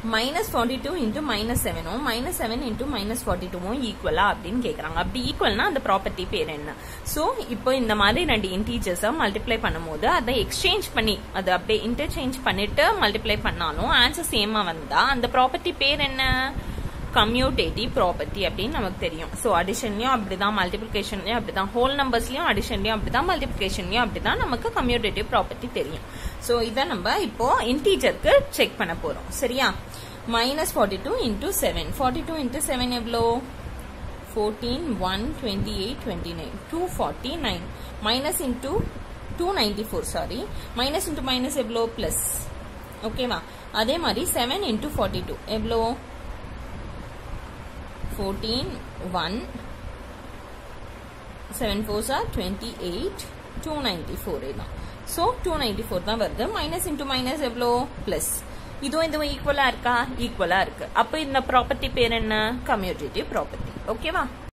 minus forty two into minus செவனும் minus seven into minus forty டூவும் ஈக்குவலா அப்படின்னு கேட்குறாங்க அப்படி ஈக்குவல்னா அந்த ப்ராப்பர்ட்டி பேர் என்ன ஸோ இப்போ இந்த மாதிரி ரெண்டு இன்டீஜர்ஸை மல்டிப்ளை பண்ணும்போது அதை எக்ஸ்சேஞ்ச் பண்ணி அதை அப்படியே இன்டர்சேஞ்ச் பண்ணிட்டு மல்டிப்ளை பண்ணாலும் ஆன்சர் சேமா வந்தா அந்த ப்ராப்பர்ட்டி பேர் என்ன கம்யூட்டேட்டிவ் ப்ராப்பர்ட்டி அப்படின்னு நமக்கு தெரியும் ஸோ அடிஷன்லயும் அப்படிதான் மல்டிபிளிகேஷன்லயும் அப்படிதான் ஹோல் நம்பர்ஸ்லயும் அடிஷன்லயும் அப்படிதான் மல்டிபிளிகேஷன்லயும் அப்படிதான் நமக்கு கம்யூட்டேட்டிவ் ப்ராப்பர்ட்டி தெரியும் ஸோ இதை நம்ம இப்போ இன்டீஜருக்கு செக் பண்ண போறோம் சரியா minus forty two into seven forty two into seven எவ்வளோ fourteen one twenty eight twenty nine two forty nine minus into two ninety four sorry minus into minus எவ்வளோ plus ஓகேவா அதே மாதிரி செவன் இன்டூ ஃபார்ட்டி டூ எவ்வளோ fourteen one seven fours are twenty eight two ninety four தான் so two ninety four தான் வருது minus into minus எவ்வளோ plus இதுவும் இதுவும் ஈக்குவலா இருக்கா ஈக்குவலா இருக்கு அப்போ இந்த ப்ராப்பர்ட்டி பேர் என்ன கம்யூட்டேட்டிவ் ப்ராப்பர்ட்டி ஓகேவா